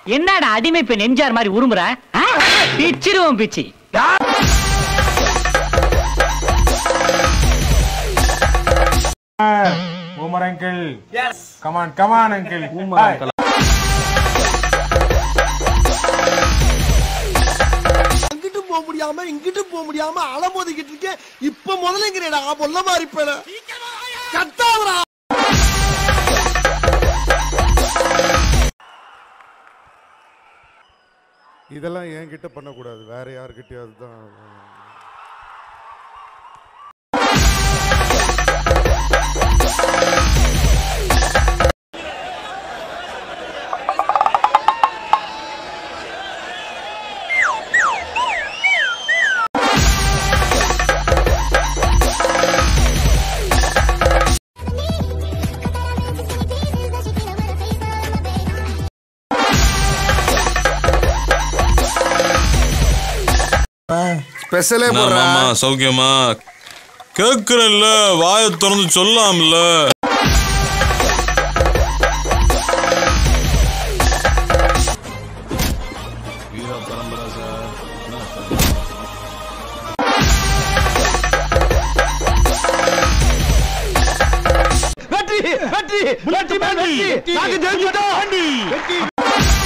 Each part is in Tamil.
என்னடா அடிமை பெண் எம்ஜிஆர் மாதிரி உருமுற ஆ? பிச்சிருவோம் பிச்சி Boomer uncle. Yes. Come on, come on, uncle. Boomer uncle. அங்கிட்டு போக முடியாம இங்கிட்டு போக முடியாம அலமோதிக்கிட்டு இருக்கேன் இப்ப முதல்ல பொல்ல மாறி போல கத்தாவரா இதெல்லாம் என்கிட்ட பண்ணக்கூடாது வேற யாருக்கிட்டயாவது தான் ஸ்பெஷலே என்ன மாமா சௌக்கியமா கேக்குறல்ல வாயை திறந்து சொல்லாம்ல வெற்றி வெற்றி வெற்றி வெற்றி நாங்க ஜெயிச்சிட்டோம்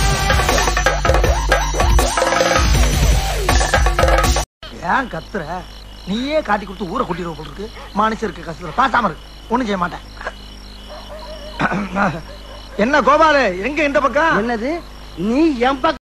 ஏன் கத்துற நீயே காட்டி கொடுத்து ஊரை கூட்டிடுவ போல இருக்கு மனுஷருக்கு கஷ்டத்துல பாசாம இருக்கு ஒண்ணும் செய்ய மாட்டேன் என்ன கோபாலு எங்க இந்த பக்கம் என்னது நீ என் பக்கம்